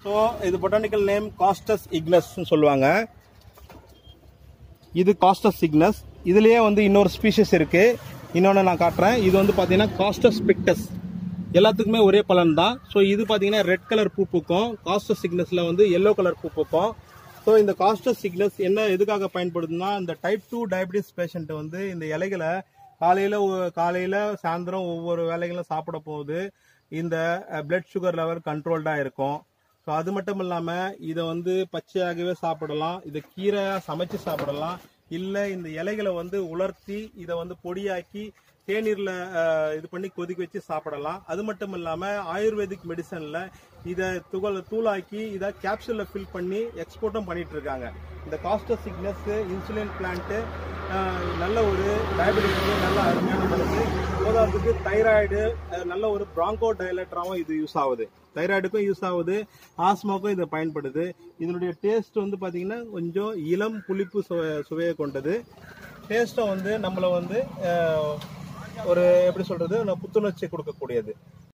so இது botanical name cost us இக்னஸ்னு சொல்லுவாங்க இது காஸ்டஸ் சிக்னஸ் இதுலயே வந்து இன்னொரு ஸ்பீஷஸ் இருக்கு இன்னொன்று நான் காட்டுறேன் இது வந்து பார்த்தீங்கன்னா காஸ்டஸ் பிக்டஸ் எல்லாத்துக்குமே ஒரே பலன் தான் ஸோ இது பார்த்தீங்கன்னா ரெட் கலர் பூ பூக்கும் காஸ்டஸ் சிக்னஸில் வந்து எல்லோ கலர் பூ பூக்கும் ஸோ இந்த காஸ்டஸ் சிக்னஸ் என்ன எதுக்காக பயன்படுதுன்னா இந்த டைப் டூ டயபிட்டிஸ் பேஷண்ட் வந்து இந்த இலைகளை காலையில் காலையில் சாயந்தரம் ஒவ்வொரு வேலைகளும் சாப்பிட போகுது இந்த பிளட் சுகர் லெவல் கண்ட்ரோல்டாக இருக்கும் ஸோ அது மட்டும் இல்லாமல் இதை வந்து பச்சையாகவே சாப்பிடலாம் இதை கீரையாக சமைச்சு சாப்பிடலாம் இல்லை இந்த இலைகளை வந்து உலர்த்தி இதை வந்து பொடியாக்கி தேநீரில் இது பண்ணி கொதிக்க வச்சு சாப்பிடலாம் அது மட்டும் இல்லாமல் ஆயுர்வேதிக் மெடிசனில் இதை துகள் தூளாக்கி இதை கேப்சூலில் ஃபில் பண்ணி எக்ஸ்போர்ட்டும் பண்ணிட்டு இருக்காங்க இந்த காஸ்டர் சிக்னஸ் இன்சுலின் பிளான்ட்டு நல்ல ஒரு டயபெட்டிஸ்க்கு நல்ல அருமையான மருந்து போதாதுக்கு தைராய்டு நல்ல ஒரு பிராங்கோ டைலட்டராகவும் இது யூஸ் ஆகுது தைராய்டுக்கும் யூஸ் ஆகுது ஆஸ்மாவுக்கும் இது பயன்படுது இதனுடைய டேஸ்ட் வந்து பார்த்தீங்கன்னா கொஞ்சம் இளம் புளிப்பு சுவை சுவையை கொண்டது டேஸ்ட்டும் வந்து நம்மளை வந்து அஹ், ஒரு எப்படி சொல்றது புத்துணர்ச்சி கொடுக்கக்கூடியது